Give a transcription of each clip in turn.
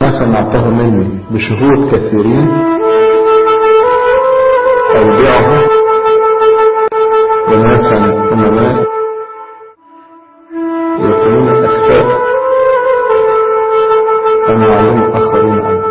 ما سمعته مني بشهود كثيرين أودعه وناسا أمناء يكونون أكفاء أن يعلموا آخرين عنه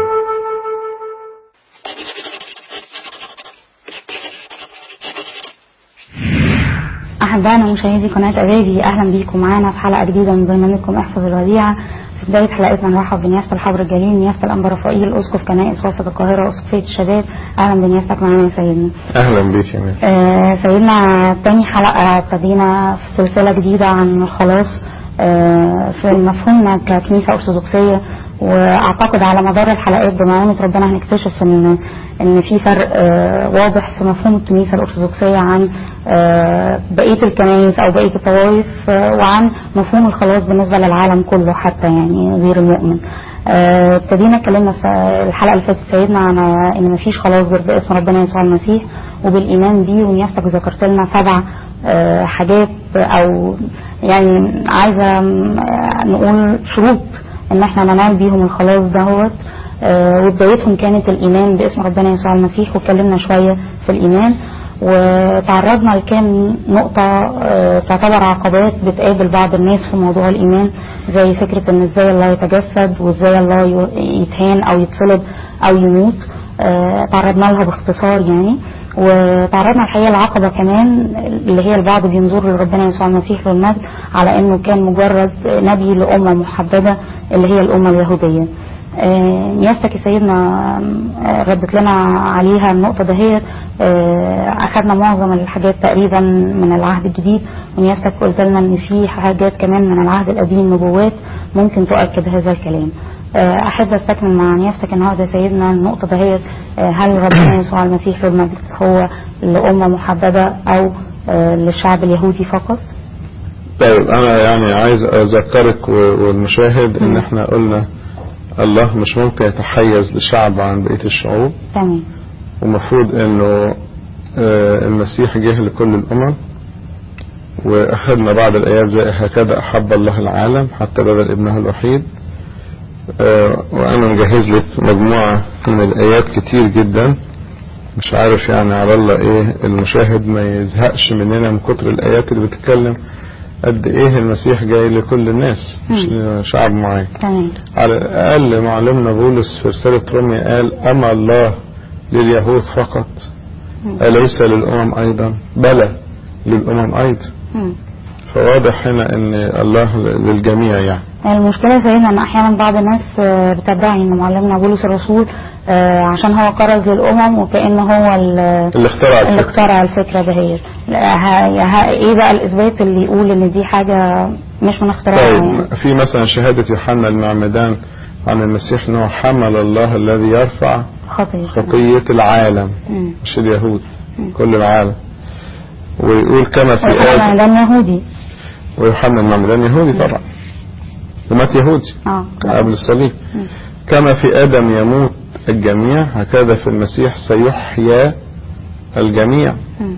أحبائنا مشاهدي قناة أبادي أهلا بيكم معانا في حلقة جديدة من برنامجكم احفظ الوديعة في بداية حلقتنا نرحب بنيافة الحبر الجليل نيافة الأنبا رفائيل أسقف كنائس وسط القاهرة وأسقفية الشباب أهلا بنيافتك معانا يا سيدنا أهلا بيك يا مير آه سيدنا تاني حلقة ابتدينا في سلسلة جديدة عن الخلاص آه في مفهومنا ككنيسة أرثوذكسية واعتقد على مدار الحلقات بمعونة ربنا هنكتشف ان ان في فرق آه واضح في مفهوم الكنيسة الارثوذكسية عن آه بقية الكنائس او بقية الطوائف آه وعن مفهوم الخلاص بالنسبة للعالم كله حتى يعني غير المؤمن ابتدينا اتكلمنا في الحلقة اللي فاتت سيدنا عن ان مفيش خلاص غير باسم ربنا يسوع المسيح وبالايمان بيه ونيافتك ذكرت لنا سبع حاجات او يعني عايزة نقول شروط ان احنا ننال بيهم الخلاص دهوت آه وبدايتهم كانت الايمان باسم ربنا يسوع المسيح واتكلمنا شويه في الايمان وتعرضنا لكام نقطة آه تعتبر عقبات بتقابل بعض الناس في موضوع الإيمان زي فكرة إن إزاي الله يتجسد وإزاي الله يتهان أو يتصلب أو يموت آه تعرضنا لها باختصار يعني وتعرضنا الحقيقة العقبة كمان اللي هي البعض بينظر لربنا يسوع المسيح والمجد على انه كان مجرد نبي لأمة محددة اللي هي الأمة اليهودية نيافتك يا سيدنا ردت لنا عليها النقطة دهيت أخذنا معظم الحاجات تقريبا من العهد الجديد ونيافتك قلت لنا إن في حاجات كمان من العهد القديم نبوات ممكن تؤكد هذا الكلام أحب أستكمل مع نيافتك النهارده سيدنا النقطة دهيت هل ربنا يسوع المسيح المجد هو لأمة محددة أو للشعب اليهودي فقط؟ طيب أنا يعني عايز أذكرك والمشاهد إن إحنا قلنا الله مش ممكن يتحيز لشعب عن بقية الشعوب تمام ومفروض إنه المسيح جه لكل الأمم وأخذنا بعض الآيات زي هكذا أحب الله العالم حتى بذل ابنه الوحيد وانا مجهز لك مجموعة من الايات كتير جدا مش عارف يعني على الله ايه المشاهد ما يزهقش مننا من كتر الايات اللي بتتكلم قد ايه المسيح جاي لكل الناس مش لشعب معين تمام على الاقل معلمنا بولس في رسالة روميا قال اما الله لليهود فقط اليس للامم ايضا بلى للامم ايضا مم. فواضح هنا ان الله للجميع يعني المشكلة سيدنا ان احيانا بعض الناس بتدعي ان معلمنا بولس الرسول عشان هو كرز للامم وكأن هو اللي اخترع اللي الفكرة اخترع الفكرة دهيت ايه بقى الاثبات اللي يقول ان دي حاجة مش من اختراعه يعني طيب في مثلا شهادة يوحنا المعمدان عن المسيح انه حمل الله الذي يرفع خطية خطية العالم مم. مش اليهود كل العالم ويقول كما في طبعا آدم ده يهودي ويوحنا المعمدان يهودي طبعا ومات يهودي اه قبل الصليب مم. كما في آدم يموت الجميع هكذا في المسيح سيحيا الجميع مم.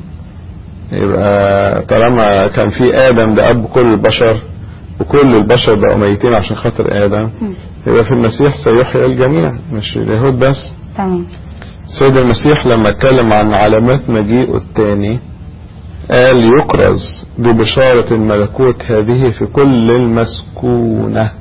يبقى طالما كان في آدم ده أب كل البشر وكل البشر بقوا ميتين عشان خاطر آدم مم. يبقى في المسيح سيحيا الجميع مش اليهود بس تمام السيد المسيح لما اتكلم عن علامات مجيئه الثاني قال يكرز ببشارة الملكوت هذه في كل المسكونة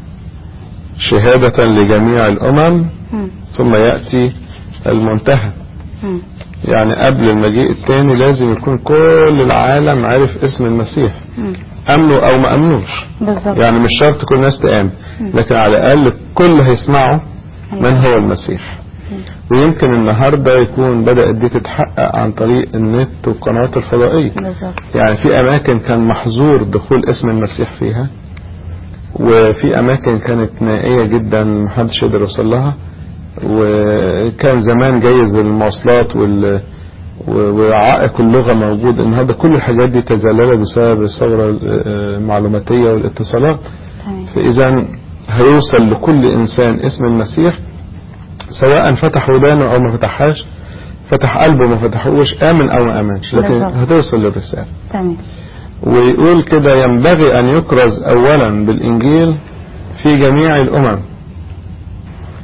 شهادة لجميع الأمم مم. ثم يأتي المنتهى مم. يعني قبل المجيء الثاني لازم يكون كل العالم عرف اسم المسيح مم. أمنوا أو ما أمنوش بالظبط يعني مش شرط كل الناس تآمن لكن على الأقل كل هيسمعوا من هو المسيح ويمكن النهاردة يكون بدأت دي تتحقق عن طريق النت والقنوات الفضائية بالظبط يعني في أماكن كان محظور دخول اسم المسيح فيها وفي أماكن كانت نائية جدا محدش يقدر يوصل لها وكان زمان جايز المواصلات وال و- وعائق اللغة موجود النهارده كل الحاجات دي تزللت بسبب الثورة المعلوماتية والاتصالات تمام فإذا هيوصل لكل إنسان اسم المسيح سواء فتح ودانه أو ما فتحهاش فتح قلبه وما فتحوش آمن أو ما آمنش لكن بالظبط. هتوصل للرسالة تمام ويقول كده ينبغي أن يكرز أولا بالإنجيل في جميع الأمم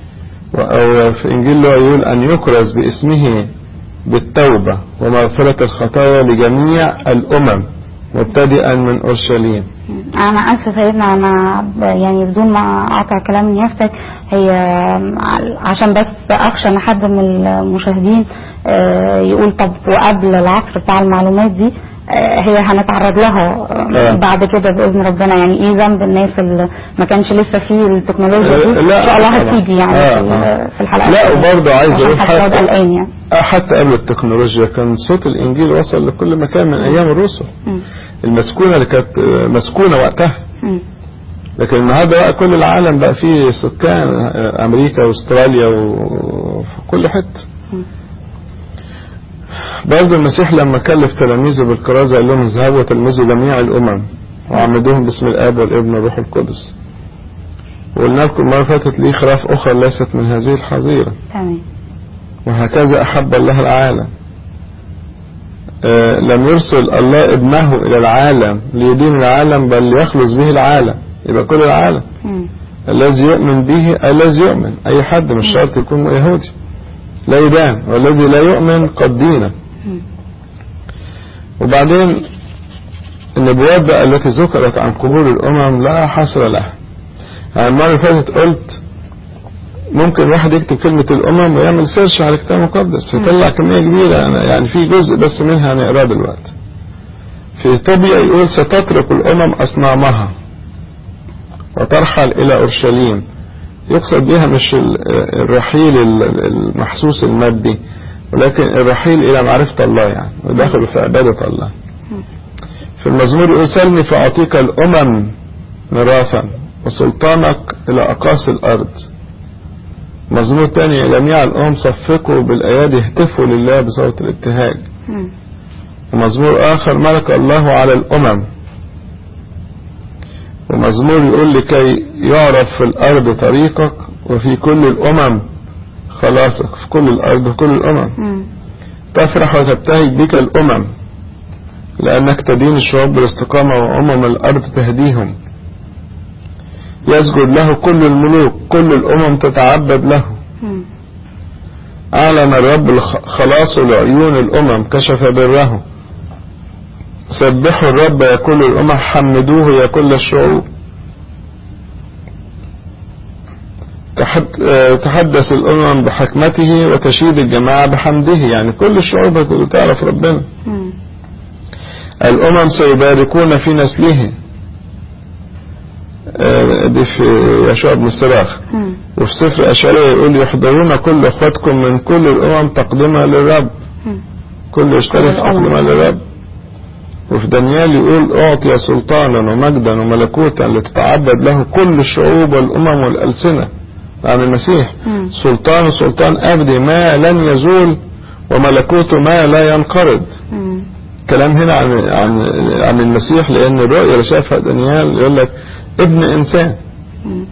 أو في إنجيل لو يقول أن يكرز باسمه بالتوبة ومغفرة الخطايا لجميع الأمم مبتدئا من أورشليم انا اسفه سيدنا انا ب- يعني بدون ما اقطع كلام نيافتك هي عشان بس اخشى ان حد من المشاهدين آه، يقول طب وقبل العصر بتاع المعلومات دي آه، هي هنتعرض لها آه، آه. بعد كده باذن ربنا يعني ايه ذنب الناس اللي ما كانش لسه فيه التكنولوجيا دي لا، ان شاء الله طبعا. هتيجي يعني آه، في- آه. في الحلقات لا، وبرضه عايز عشان أقول حد حاجة. يقعد قلقان يعني آه، حتى قبل التكنولوجيا كان صوت الإنجيل وصل لكل مكان من أيام الرسل مم. المسكونة اللي كانت آه، مسكونة وقتها مم. لكن النهارده بقى كل العالم بقى فيه سكان آه، أمريكا واستراليا وفي كل حتة مم. برضه المسيح لما كلف تلاميذه بالكرازة قال لهم اذهبوا وتلمذوا جميع الأمم وعمدوهم باسم الآب والابن والروح القدس وقلنا لكم المرة اللي فاتت ليه خراف أخرى ليست من هذه الحظيرة تمام وهكذا أحب الله العالم آه، لم يرسل الله ابنه إلى العالم ليدين العالم بل ليخلص به العالم يبقى كل العالم مم. الذي يؤمن به الذي يؤمن أي حد مش شرط يكون يهودي لا يدان والذي لا يؤمن قد دين مم. وبعدين النبوات بقى التي ذكرت عن قبول الأمم لا حصر لها يعني المرة اللي فاتت قلت ممكن واحد يكتب كلمة الأمم ويعمل سيرش على الكتاب المقدس يطلع كمية كبيرة يعني- يعني في جزء بس منها هنقراه دلوقتي في طوبيا يقول ستترك الأمم أصنامها وترحل إلى أورشليم يقصد بها مش ال- الرحيل ال- المحسوس المادي ولكن الرحيل إلى معرفة الله يعني ودخلوا في عبادة الله في المزمور يقول سلني فأعطيك الأمم ميراثا وسلطانك إلى أقاصي الأرض مزمور تاني جميع الأمم صفقوا بالأيادي اهتفوا لله بصوت الابتهاج مم. ومزمور آخر ملك الله على الأمم ومزمور يقول لكي يعرف في الأرض طريقك وفي كل الأمم خلاصك في كل الأرض وكل الأمم مم. تفرح وتبتهج بك الأمم لأنك تدين الشعوب بالاستقامة وأمم الأرض تهديهم يسجد له كل الملوك كل الأمم تتعبد له مم. أعلن الرب الخ- خلاصه لعيون الأمم كشف بره سبحوا الرب يا كل الأمم حمدوه يا كل الشعوب تحد- آه، تحدث الأمم بحكمته وتشيد الجماعة بحمده يعني كل الشعوب تعرف ربنا مم. الأمم سيباركون في نسله آه، دي في يشوع بن الصراخ مم. وفي سفر أشعياء يقول يحضرون كل أخواتكم من كل الأمم تقدمها للرب مم. كل يشترك كل الأمم. تقدمها للرب وفي دانيال يقول أعطي سلطانا ومجدا وملكوتا لتتعبد له كل الشعوب والأمم والألسنة عن المسيح مم. سلطان سلطان أبدي ما لن يزول وملكوته ما لا ينقرض مم. كلام هنا عن عن عن المسيح لأن الرؤيا اللي شافها دانيال يقول لك ابن إنسان مم.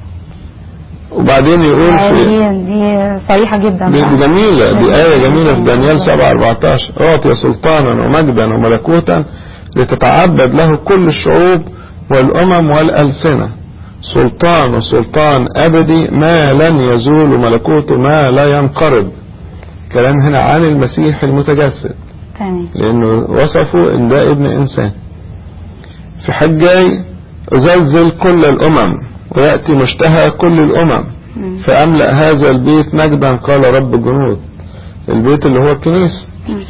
وبعدين يقول آه، في دي دي صريحة جدا دي فعلا. دي جميلة دي آية جميلة في دانيال بالظبط. 7 14 أعطي سلطانا ومجدا وملكوتا لتتعبد له كل الشعوب والأمم والألسنة سلطان وسلطان أبدي ما لن يزول وملكوته ما لا ينقرض كلام هنا عن المسيح المتجسد تمام لأنه وصفه إن ده ابن إنسان في حجاي أزلزل كل الأمم ويأتي مشتهى كل الأمم مم. فأملأ هذا البيت مجدا قال رب الجنود البيت اللي هو الكنيسة مم.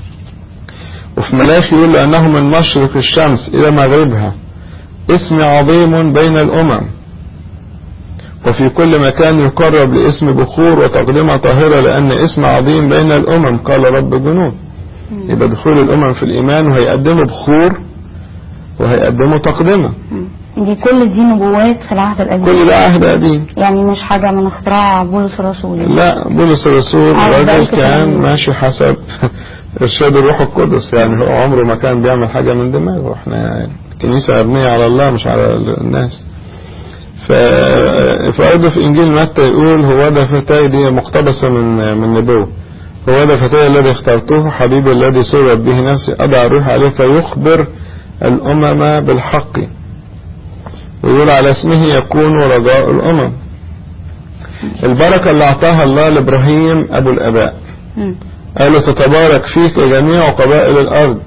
وفي ملاخي يقول لأنه من مشرق الشمس إلى مغربها اسم عظيم بين الأمم وفي كل مكان يقرب لاسم بخور وتقدمة طاهرة لأن اسم عظيم بين الأمم قال رب الجنود مم. يبقى دخول الأمم في الإيمان وهيقدموا بخور وهيقدموا تقدمة مم. دي كل دي نبوات في العهد القديم كل ده عهد قديم يعني مش حاجة من اختراع بولس الرسول يعني. لا بولس الرسول آه، ده راجل الكتاب. كان ماشي حسب إرشاد الروح القدس يعني هو عمره ما كان بيعمل حاجة من دماغه احنا الكنيسة مبنية على الله مش على الناس ف فأيضا في إنجيل متى يقول هو ده فتاي دي مقتبسة من من نبوة هو ده فتاي الذي اخترته حبيبي الذي سرت به نفسي أضع الروح عليه فيخبر الأمم بالحق ويقول على اسمه يكون رجاء الأمم البركة اللي اعطاها الله لابراهيم ابو الاباء مم. قال له تتبارك فيك جميع قبائل الارض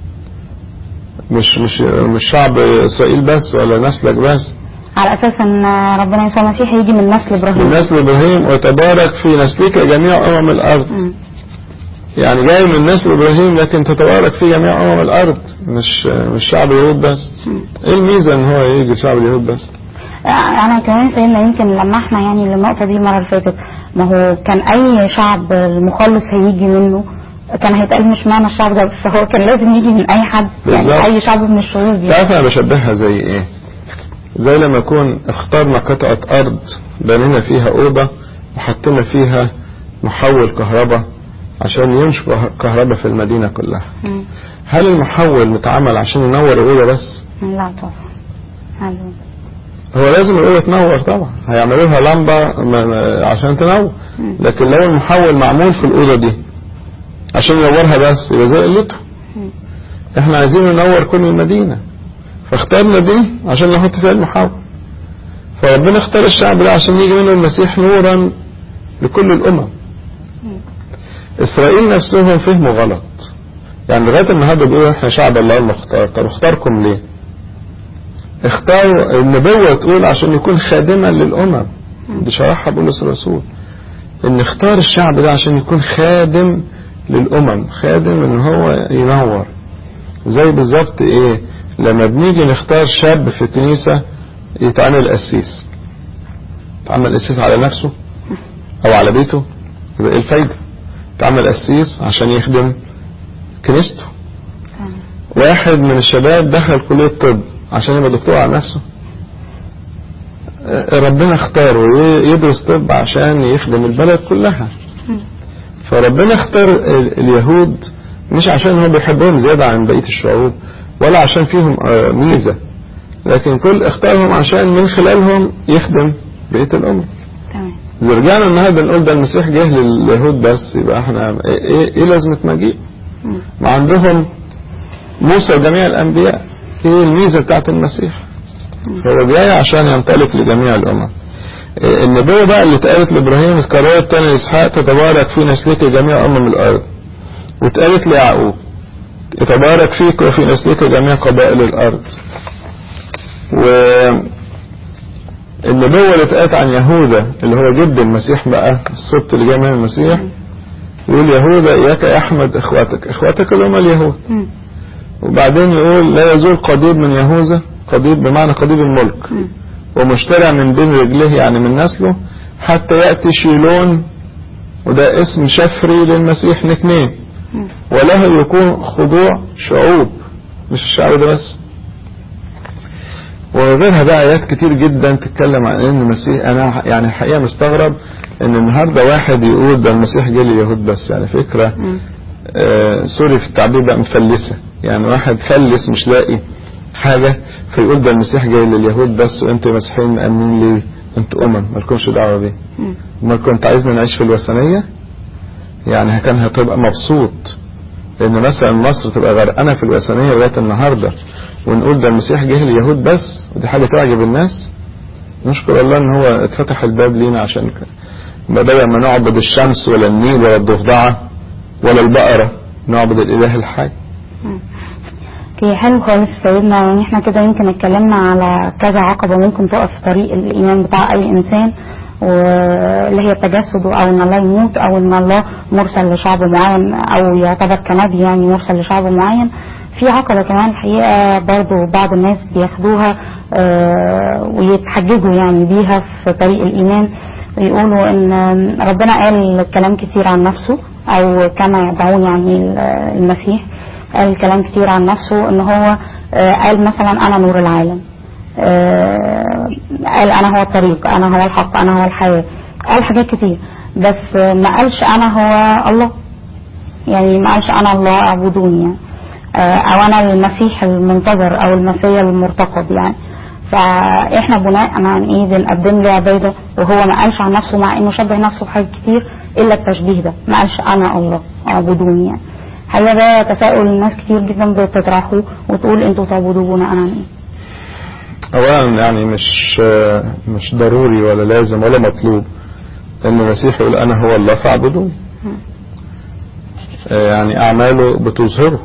مش مش مش شعب اسرائيل بس ولا نسلك بس على اساس ان ربنا يسوع المسيح هيجي من نسل من ابراهيم نسل ابراهيم وتبارك في نسلك جميع امم الارض مم. يعني جاي من نسل ابراهيم لكن تتبارك في جميع امم الارض مش مش شعب اليهود بس مم. ايه الميزه ان هو يجي شعب اليهود بس انا كمان سيدنا يمكن لما احنا يعني للنقطه دي المره اللي فاتت ما هو كان اي شعب المخلص هيجي منه كان هيتقال مش معنى الشعب ده فهو كان لازم يجي من اي حد يعني بالظبط. اي شعب من الشعوب دي تعرف انا بشبهها زي ايه زي لما يكون اخترنا قطعة ارض بنينا فيها اوضة وحطينا فيها محول كهرباء عشان يمشي كهرباء في المدينة كلها مم. هل المحول متعمل عشان ينور الأوضة بس لا طبعا حلو. هو لازم الأوضة تنور طبعا هيعملوا لها لمبة م- م- عشان تنور مم. لكن لو المحول معمول في الأوضة دي عشان ينورها بس يبقى زي قلته مم. احنا عايزين ننور كل المدينة فاخترنا دي عشان نحط فيها المحول فربنا اختار الشعب ده عشان يجي منه المسيح نورا لكل الأمم إسرائيل نفسهم فهموا غلط يعني لغاية النهاردة بيقولوا احنا شعب الله المختار طب اختاركم ليه اختاروا النبوة تقول عشان يكون خادما للأمم دي شرحها بولس الرسول ان اختار الشعب ده عشان يكون خادم للأمم خادم ان هو ينور زي بالظبط ايه لما بنيجي نختار شاب في الكنيسة يتعمل قسيس يتعمل قسيس على نفسه او على بيته يبقى ايه الفايدة يتعمل قسيس عشان يخدم كنيسته تمام. واحد من الشباب دخل كلية طب عشان يبقى دكتور على نفسه آه، ربنا اختاره ي- يدرس طب عشان يخدم البلد كلها مم. فربنا اختار ال- اليهود مش عشان هو بيحبهم زيادة عن بقية الشعوب ولا عشان فيهم آه، ميزة لكن كل اختارهم عشان من خلالهم يخدم بقية الأمة تمام إذا رجعنا النهارده نقول ده المسيح جه لليهود بس يبقى احنا ايه, إيه, إيه لازمة مجيء؟ مم. ما عندهم موسى وجميع الأنبياء ايه الميزة بتاعت المسيح؟ هو جاي عشان ينطلق لجميع الأمم إيه النبوة بقى اللي اتقالت لإبراهيم اتكررت تاني لإسحاق تتبارك في نسلك جميع أمم الأرض واتقالت ليعقوب يتبارك فيك وفي نسلك جميع قبائل الأرض و النبوة اللي اتقالت عن يهوذا اللي هو جد المسيح بقى السبط اللي جاي من المسيح يقول يهوذا إياك يا أحمد إخواتك إخواتك اللي هم اليهود مم. وبعدين يقول لا يزول قضيب من يهوذا قضيب بمعنى قضيب الملك مم. ومشترع من بين رجليه يعني من نسله حتى يأتي شيلون وده اسم شفري للمسيح نكنين مم. وله يكون خضوع شعوب مش الشعب ده بس وغيرها بقى آيات كتير جدا تتكلم عن ان المسيح انا يعني الحقيقة مستغرب ان النهاردة واحد يقول ده المسيح جه لليهود بس يعني فكرة مم. آه سوري في التعبير بقى مفلسة يعني واحد فلس مش لاقي حاجة فيقول ده المسيح جاي لليهود بس وانتوا مسيحيين مأمنين ليه انتوا امم مالكمش دعوة بيه مم. امال كنت عايزنا نعيش في الوثنية يعني كان هتبقى مبسوط لان مثلا مصر تبقى غرقانة في الوثنية لغاية النهاردة ونقول ده المسيح جه لليهود بس ودي حاجة تعجب الناس نشكر الله ان هو اتفتح الباب لينا عشان كده ما بدل ما نعبد الشمس ولا النيل ولا الضفدعة ولا البقرة نعبد الاله الحي اوكي حلو خالص سيدنا يعني احنا كده يمكن اتكلمنا على كذا عقبة ممكن تقف في طريق الإيمان بتاع أي إنسان واللي هي التجسد أو إن الله يموت أو إن الله مرسل لشعب معين أو يعتبر كنبي يعني مرسل لشعب معين في عقبة كمان الحقيقة برضو بعض الناس بياخدوها آه، ويتحججوا يعني بيها في طريق الإيمان ويقولوا إن ربنا قال كلام كتير عن نفسه أو كما يدعون يعني المسيح قال كلام كتير عن نفسه ان هو آه، قال مثلا انا نور العالم آه، قال انا هو الطريق انا هو الحق انا هو الحياة قال حاجات كتير بس آه، ما قالش انا هو الله يعني ما قالش انا الله اعبدوني يعني آه، او انا المسيح المنتظر او المسيح المرتقب يعني فاحنا بناء عن ايه بنقدم له عباده وهو ما قالش عن نفسه مع انه شبه نفسه بحاجات كتير الا التشبيه ده ما قالش انا الله اعبدوني يعني حقيقة ده تساؤل الناس كتير جدا بتطرحه وتقول انتوا تعبدوا بناء عن ايه اولا يعني مش مش ضروري ولا لازم ولا مطلوب ان المسيح يقول انا هو الله فاعبدوني مم. آه، يعني اعماله بتظهره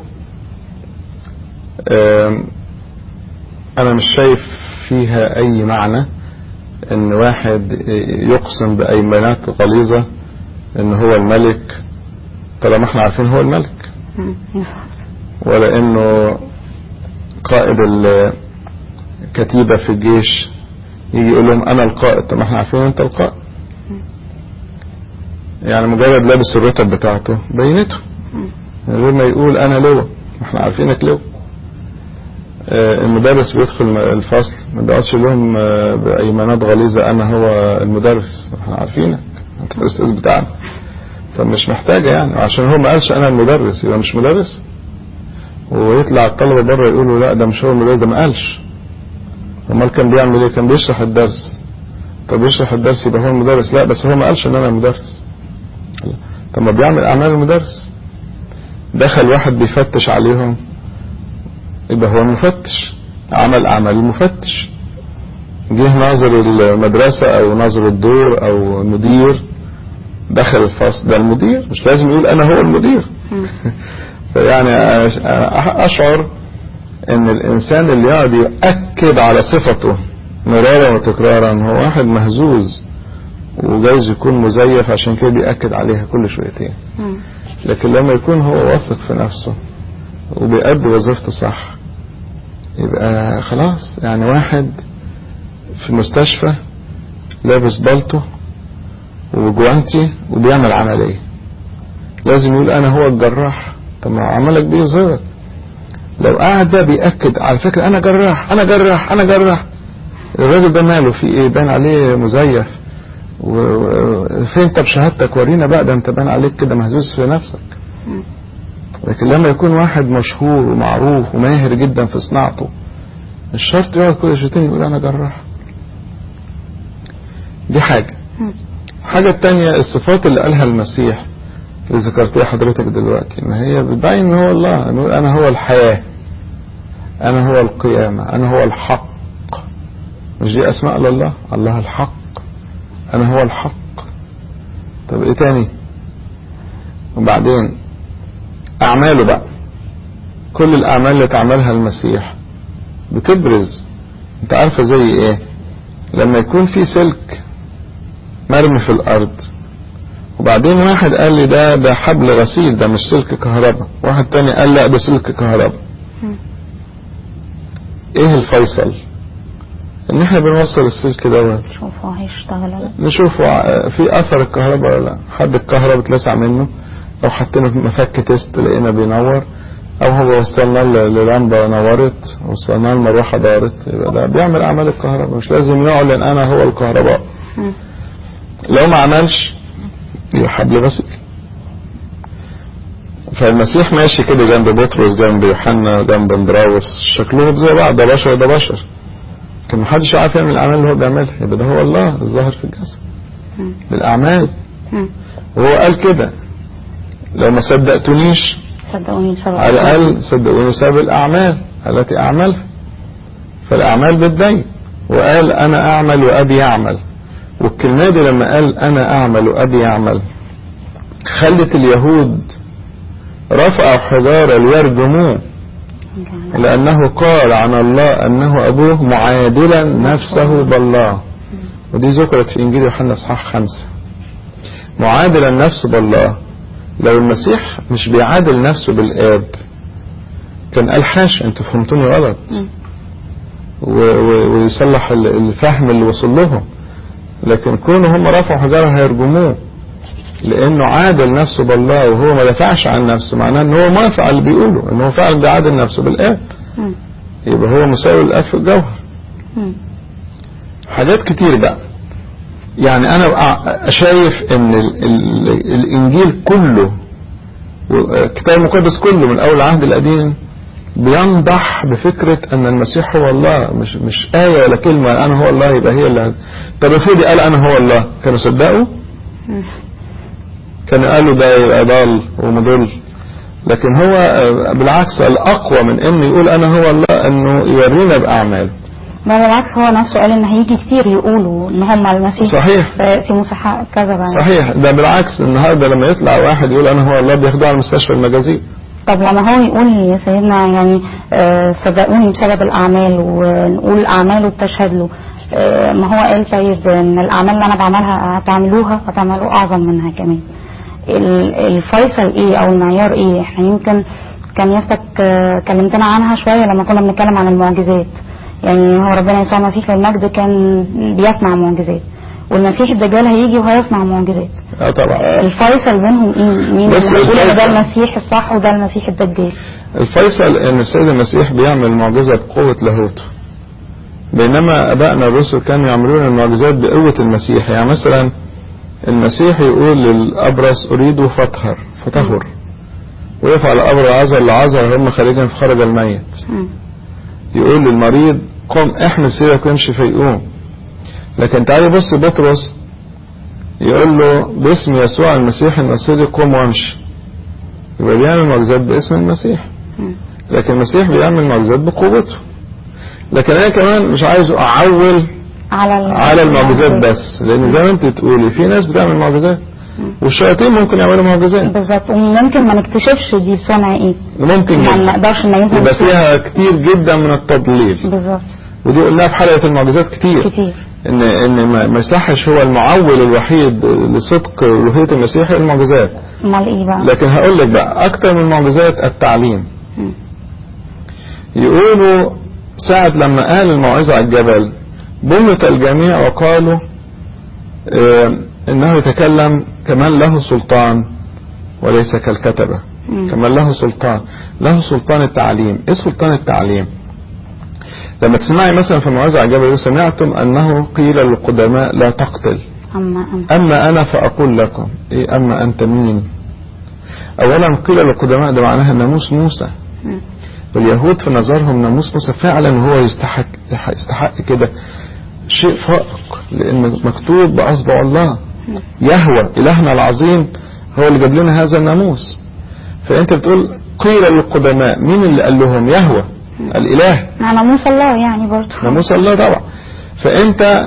آم، انا مش شايف فيها اي معنى ان واحد يقسم بايمانات غليظة ان هو الملك طالما احنا عارفين هو الملك مم. ولا انه قائد الكتيبة في الجيش يجي يقول لهم انا القائد طب ما احنا عارفين انت القائد يعني مجرد لابس الرتب بتاعته بينته مم. من غير ما يقول انا لواء ما احنا عارفينك لواء آه، المدرس بيدخل م- الفصل ما بيقعدش لهم آه، بايمانات غليظه انا هو المدرس احنا عارفينك انت الاستاذ بتاعنا فمش محتاجه يعني عشان هو ما قالش انا المدرس يبقى مش مدرس ويطلع الطلبه بره يقولوا لا ده مش هو المدرس ده ما قالش امال كان بيعمل ايه كان بيشرح الدرس طب يشرح الدرس يبقى هو المدرس لا بس هو ما قالش ان انا المدرس طب ما بيعمل اعمال المدرس دخل واحد بيفتش عليهم يبقى هو المفتش عمل اعمال المفتش جه ناظر المدرسة او ناظر الدور او المدير دخل الفصل ده المدير مش لازم يقول انا هو المدير مم. فيعني أش- اشعر ان الانسان اللي يقعد يؤكد على صفته مرارا وتكرارا هو واحد مهزوز وجايز يكون مزيف عشان كده بيأكد عليها كل شويتين مم. لكن لما يكون هو واثق في نفسه وبيأدي وظيفته صح يبقى خلاص يعني واحد في المستشفى لابس بالطو وجوانتي وبيعمل عملية لازم يقول انا هو الجراح طب ما هو عملك بيظهرك لو قعد ده بيأكد على فكرة انا جراح انا جراح انا جراح الراجل ده ماله في ايه بان عليه مزيف و- و- فين طب شهادتك ورينا بقى ده انت بان عليك كده مهزوز في نفسك مم. لكن لما يكون واحد مشهور ومعروف وماهر جدا في صناعته مش شرط يقعد كل شويتين يقول انا جراح دي حاجة مم. الحاجة التانية الصفات اللي قالها المسيح اللي ذكرتها حضرتك دلوقتي ما هي بتبين ان هو الله إنه انا هو الحياة انا هو القيامة انا هو الحق مش دي اسماء لله الله الحق انا هو الحق طب ايه تاني وبعدين اعماله بقى كل الاعمال اللي تعملها المسيح بتبرز انت عارفه زي ايه لما يكون في سلك مرمي في الارض وبعدين واحد قال لي ده ده حبل غسيل ده مش سلك كهرباء واحد تاني قال لا ده سلك كهرباء مم. ايه الفيصل ان احنا بنوصل السلك دوت شوفوا هيشتغل ولا لا. نشوف ع- في اثر الكهرباء ولا لا حد الكهرباء اتلسع منه لو حطينا في مفك تيست لقينا بينور او هو وصلنا ل- للمبه نورت وصلنا المروحه دارت يبقى ده بيعمل اعمال الكهرباء مش لازم يعلن انا هو الكهرباء مم. لو ما عملش يبقى حبل غسيل فالمسيح ماشي كده جنب بطرس جنب يوحنا جنب اندراوس شكلهم زي بعض ده بشر ده بشر كان محدش عارف يعمل الاعمال اللي هو بيعملها يبقى ده هو الله الظاهر في الجسد مم. بالاعمال مم. وهو قال كده لو ما صدقتونيش صدقوني بسبب على الاقل صدقوني بسبب الاعمال التي اعملها فالاعمال بتبين وقال انا اعمل وابي يعمل والكلمه دي لما قال انا اعمل وابي يعمل خلت اليهود رفعوا حجاره ليرجموه لأنه قال عن الله أنه أبوه معادلا نفسه بالله ودي ذكرت في إنجيل يوحنا إصحاح خمسة معادلا نفسه بالله لو المسيح مش بيعادل نفسه بالآب كان قال حاشا انتوا فهمتوني غلط مم. و- و- ويصلح ال- الفهم اللي وصل لهم لكن كونه هم رفعوا حجارة هيرجموه لانه عادل نفسه بالله وهو ما دافعش عن نفسه معناه ان هو موافق على اللي بيقوله ان هو فعلا بيعادل نفسه بالاب مم. يبقى هو مساوي للاب في الجوهر مم. حاجات كتير بقى يعني انا أع- شايف ان ال ال الانجيل كله والكتاب المقدس كله من اول العهد القديم بينضح بفكرة ان المسيح هو الله مش مش آية ولا كلمة انا هو الله يبقى هي اللي طب افرض قال انا هو الله كانوا صدقوا مم. كانوا قالوا ده يبقى ضال ومضل لكن هو آه، بالعكس الاقوى من انه يقول انا هو الله انه يورينا باعماله بل بالعكس هو نفسه قال ان هيجي كتير يقولوا ان هم المسيح صحيح. في مسيح كذا بقى صحيح ده بالعكس النهارده لما يطلع واحد يقول انا هو الله بياخدوه على مستشفى المجازين طب لما هو يقول يا سيدنا يعني آه، صدقوني بسبب الأعمال ونقول أعماله بتشهد له آه، ما هو قال طيب إن الأعمال اللي أنا بعملها هتعملوها هتعملوا أعظم منها كمان ال- الفيصل إيه أو المعيار إيه إحنا يمكن كان يفتك آه، كلمتنا عنها شوية لما كنا بنتكلم عن المعجزات يعني هو ربنا يسوع المسيح للمجد كان بيصنع معجزات والمسيح الدجال هيجي وهيصنع معجزات اه طبعا الفيصل بينهم ايه مين بس اللي هيقول إن ده الفيصل- المسيح الصح وده المسيح الدجال الفيصل ان السيد المسيح بيعمل معجزة بقوة لاهوته بينما ابائنا الرسل كانوا يعملون المعجزات بقوة المسيح يعني مثلا المسيح يقول للابرص اريد فطهر فتهر ويقف على قبر العذر لعذر هم خارجا فخرج الميت مم. يقول للمريض قم احمل سيرك وامشي فيقوم لكن تعالي بص بطرس يقول له باسم يسوع المسيح الناصري قم وامشي يبقى بيعمل معجزات باسم المسيح مم. لكن المسيح بيعمل معجزات بقوته لكن انا كمان مش عايز اعول على ال- على المعجزات بس لان زي ما انت تقولي في ناس بتعمل معجزات والشياطين ممكن يعملوا معجزات بالظبط وممكن ما نكتشفش دي بصنع ايه ممكن يعني ما جدا. نقدرش نميزها يبقى بسهولة. فيها كتير جدا من التضليل بالظبط ودي قلناها في حلقة المعجزات كتير كتير ان ان ما ما يصحش هو المعول الوحيد لصدق الوهية المسيح هي المعجزات امال ايه بقى لكن هقول لك بقى اكتر من المعجزات التعليم مم. يقولوا ساعة لما قال الموعظة على الجبل بمت الجميع وقالوا آه، انه يتكلم كمن له سلطان وليس كالكتبة مم. كمن له سلطان له سلطان التعليم ايه سلطان التعليم لما تسمعي مثلا في الموعظة على الجبل يقول سمعتم انه قيل للقدماء لا تقتل اما انت أما أنا فأقول لكم إيه أما أنت مين أولا قيل للقدماء ده معناها ناموس موسى مم. واليهود في نظرهم ناموس موسى فعلا هو يستحق يستحق كده شيء فائق لأن مكتوب بأصبع الله يهوى إلهنا العظيم هو اللي جاب لنا هذا الناموس فأنت بتقول قيل للقدماء مين اللي قال لهم يهوى الإله ناموس الله يعني برضه ناموس الله طبعا فانت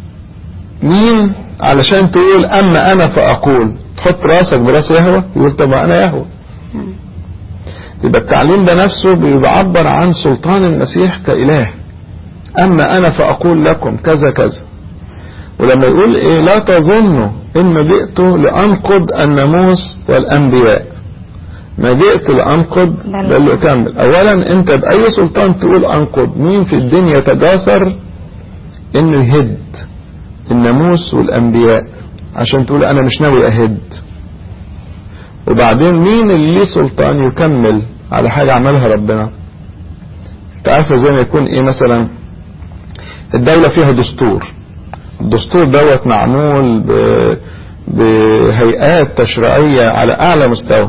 مين علشان تقول اما انا فاقول تحط راسك براس يهوى يقول طب انا يهوى مم. يبقى التعليم ده نفسه بيعبر عن سلطان المسيح كاله اما انا فاقول لكم كذا كذا ولما يقول ايه لا تظنوا ان جئت لانقض الناموس والانبياء ما جئت لانقض بل- بل اكمل اولا انت باي سلطان تقول انقض مين في الدنيا تجاسر انه يهد الناموس والانبياء عشان تقول انا مش ناوي اهد وبعدين مين اللي ليه سلطان يكمل على حاجة عملها ربنا انت عارفة زي ما يكون ايه مثلا الدولة فيها دستور الدستور دوت معمول ب... بهيئات تشريعية على اعلى مستوى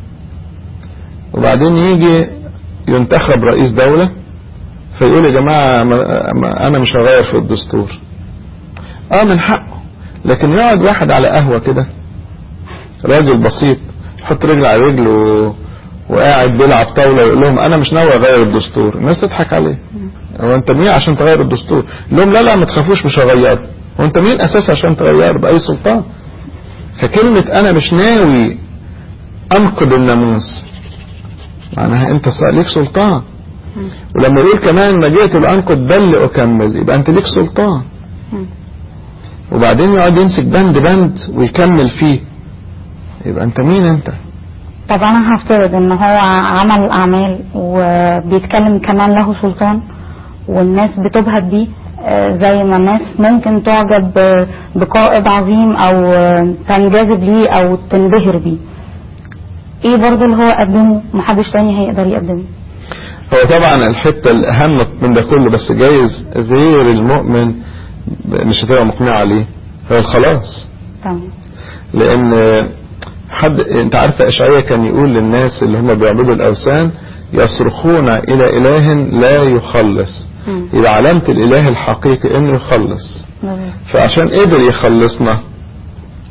وبعدين يجي ينتخب رئيس دولة فيقول يا جماعة ما- ما- انا مش هغير في الدستور اه من حقه لكن يقعد واحد على قهوة كده راجل بسيط يحط رجل على رجل و... وقاعد بيلعب طاولة يقول لهم انا مش ناوي اغير الدستور الناس تضحك عليه هو انت مين عشان تغير الدستور يقول لهم لا لا ما تخافوش مش هغيره هو انت مين اساس عشان تغيره باي سلطان فكلمة انا مش ناوي انقض الناموس معناها انت صار ليك سلطان مم. ولما يقول كمان ما جئت لانقض بل لاكمل يبقى انت ليك سلطان مم. وبعدين يقعد يمسك بند بند ويكمل فيه يبقى انت مين انت طب انا هفترض ان هو عمل اعمال وبيتكلم كمان له سلطان والناس بتبهت بيه آه، زي ما الناس ممكن تعجب ب- بقائد عظيم او آه، تنجذب ليه او تنبهر بيه ايه برضو اللي هو قدمه محدش تاني هيقدر يقدمه هو طبعا الحتة الأهم من ده كله بس جايز غير المؤمن مش هتبقى مقنعة عليه هو الخلاص تمام لأن حد أنت عارفة إشعياء كان يقول للناس اللي هم بيعبدوا الأوثان يصرخون إلى إله لا يخلص مم. يبقى علامة الإله الحقيقي إنه يخلص بالظبط. فعشان قدر يخلصنا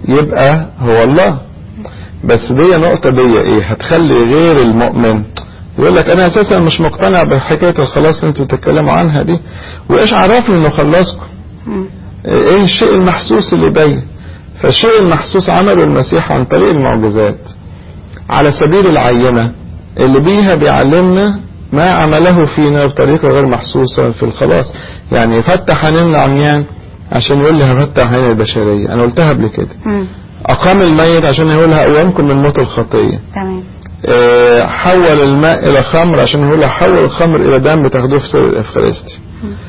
يبقى هو الله بس دي نقطة دي ايه هتخلي غير المؤمن يقول لك انا اساسا مش مقتنع بحكايه الخلاص اللي انتوا بتتكلموا عنها دي وايش عرفني انه خلصكم مم. ايه الشيء المحسوس اللي باين فالشيء المحسوس عمله المسيح عن طريق المعجزات على سبيل العينة اللي بيها بيعلمنا ما عمله فينا بطريقة غير محسوسة في الخلاص يعني يفتح عينين العميان عشان يقول لي هفتح عين البشرية انا قلتها قبل كده مم. اقام الميت عشان يقول لها اقوامكم من موت الخطية تمام آه، حول الماء الى خمر عشان يقول لها حول الخمر الى دم بتاخدوه في سر الافخارستي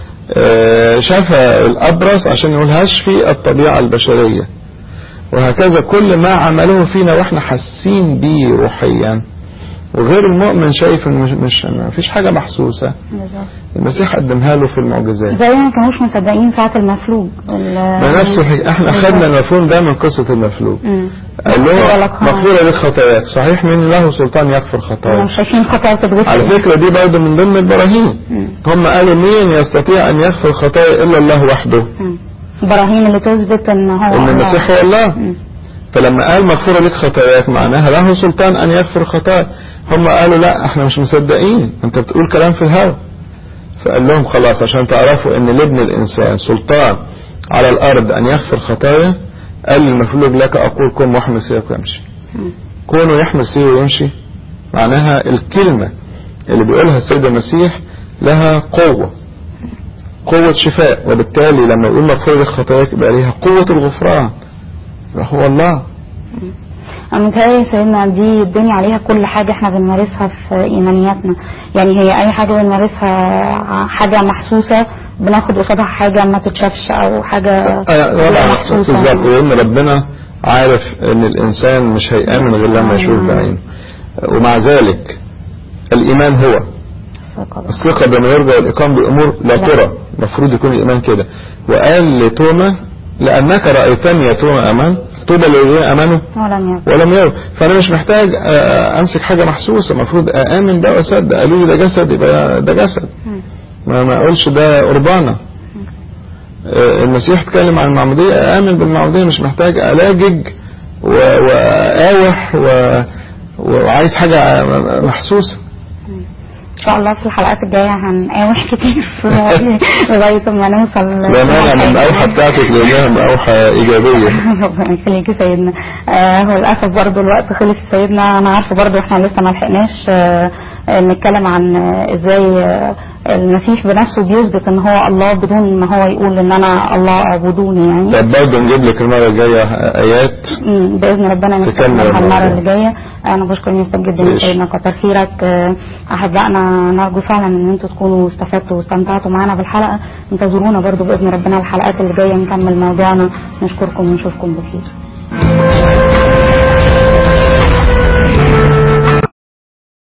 آه، شفى الابرص عشان يقول هشفي الطبيعة البشرية وهكذا كل ما عمله فينا واحنا حاسين بيه روحيا وغير المؤمن شايف ان مش مش ما فيش حاجة محسوسة بالظبط المسيح قدمها له في المعجزات زي ما كانوش مصدقين ساعة المفلوج ال- ما نفس الحكاية احنا بالظبط. خدنا المفهوم ده من قصة المفلوج مم. قال له بالك ها. مغفورة لك خطاياك صحيح من له سلطان يغفر خطاياك مش شايفين خطأ تتغفر على فكرة دي برضه من ضمن البراهين مم. هم قالوا مين يستطيع ان يغفر خطايا الا الله وحده مم. براهين اللي تثبت ان هو ان الله. المسيح هو الله مم. فلما قال مغفورة لك خطاياك معناها له سلطان ان يغفر خطايا هم قالوا لا احنا مش مصدقين انت بتقول كلام في الهوى فقال لهم خلاص عشان تعرفوا ان لابن الانسان سلطان على الارض ان يغفر خطايا قال المفلوج لك اقول كن واحمل سيرك ويمشي مم. كونه يحمل سيره ويمشي معناها الكلمة اللي بيقولها السيد المسيح لها قوة قوة شفاء وبالتالي لما يقول مغفور لك خطاياك يبقى ليها قوة الغفران هو الله أنا متهيألي سيدنا دي الدنيا عليها كل حاجة احنا بنمارسها في إيمانياتنا يعني هي أي حاجة بنمارسها حاجة محسوسة بناخد قصادها حاجة ما تتشافش أو حاجة آه، غير طبعا محسوسة بالظبط لان ربنا عارف ان الانسان مش هيامن غير لما يشوف بعينه ومع ذلك الايمان هو ثقة بقى. الثقة بما يرجى والإقام بأمور لا لا. ترى المفروض يكون الإيمان كده وقال لتوما لأنك رأيتني يا توما أمنت طوبى للذين آمنوا ولم يكن ولم يروا فأنا مش محتاج آه، أمسك حاجة محسوسة المفروض آمن ده وأصدق قالوا لي ده جسد يبقى ده جسد مم. ما ما أقولش ده قربانة آه، المسيح اتكلم عن المعمودية آمن بالمعمودية مش محتاج ألاجج و- وآوح و- وعايز حاجة محسوسة إن شاء الله في الحلقات الجاية هنقاوح كتير في المواضيع لغاية ما نوصل لا مانع من الأوحى بتاعتك لأنها أوحى إيجابية ربنا يخليك يا سيدنا آه هو للاسف برضو الوقت خلص سيدنا انا عارفه برضو احنا لسه ما لحقناش آه آه، نتكلم عن آه، ازاي آه المسيح بنفسه بيثبت ان هو الله بدون ما هو يقول ان انا الله اعبدوني يعني طب برضه نجيب لك المرة الجاية آيات مم، باذن ربنا تكمل نستكملها الموضوع. المره اللي جايه انا بشكر نفسك جدا يا ماشي. سيدنا كتر خيرك آه، احبائنا نرجو فعلا ان انتوا تكونوا استفدتوا واستمتعتوا معانا بالحلقه انتظرونا برضو باذن ربنا الحلقات اللي جايه نكمل موضوعنا نشكركم ونشوفكم بخير